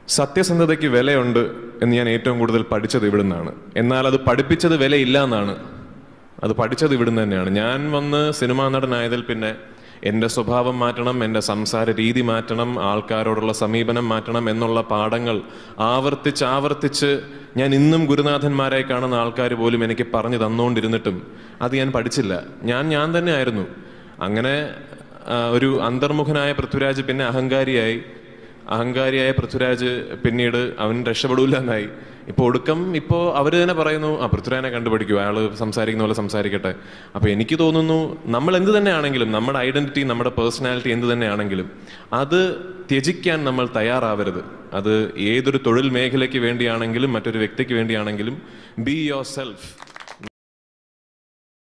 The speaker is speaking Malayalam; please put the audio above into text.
സത്യസന്ധതയ്ക്ക് വിലയുണ്ട് എന്ന് ഞാൻ ഏറ്റവും കൂടുതൽ പഠിച്ചത് ഇവിടുന്നാണ് എന്നാൽ അത് പഠിപ്പിച്ചത് വിലയില്ല എന്നാണ് അത് പഠിച്ചത് ഇവിടുന്ന് തന്നെയാണ് ഞാൻ വന്ന് സിനിമാ നടനായതിൽ പിന്നെ എൻ്റെ സ്വഭാവം മാറ്റണം എൻ്റെ സംസാര രീതി മാറ്റണം ആൾക്കാരോടുള്ള സമീപനം മാറ്റണം എന്നുള്ള പാഠങ്ങൾ ആവർത്തിച്ച് ആവർത്തിച്ച് ഞാൻ ഇന്നും ഗുരുനാഥന്മാരായി കാണുന്ന ആൾക്കാർ പോലും എനിക്ക് പറഞ്ഞു തന്നുകൊണ്ടിരുന്നിട്ടും അത് ഞാൻ പഠിച്ചില്ല ഞാൻ ഞാൻ തന്നെ ആയിരുന്നു അങ്ങനെ ആ, ഒരു അന്തർമുഖനായ പൃഥ്വിരാജ് പിന്നെ അഹങ്കാരിയായി അഹങ്കാരിയായ പൃഥ്വിരാജ് പിന്നീട് അവൻ രക്ഷപ്പെടൂല എന്നായി ഇപ്പൊ ഒടുക്കം ഇപ്പോൾ അവർ തന്നെ പറയുന്നു ആ പൃഥ്വിരാജിനെ കണ്ടുപിടിക്കൂ അയാൾ സംസാരിക്കുന്ന പോലെ സംസാരിക്കട്ടെ അപ്പൊ എനിക്ക് തോന്നുന്നു നമ്മൾ എന്ത് തന്നെയാണെങ്കിലും നമ്മുടെ ഐഡന്റിറ്റി നമ്മുടെ പേഴ്സണാലിറ്റി എന്ത് തന്നെയാണെങ്കിലും അത് ത്യജിക്കാൻ നമ്മൾ തയ്യാറാവരുത് അത് ഏതൊരു തൊഴിൽ മേഖലയ്ക്ക് വേണ്ടിയാണെങ്കിലും മറ്റൊരു വ്യക്തിക്ക് വേണ്ടിയാണെങ്കിലും ബി യോർ സെൽഫ്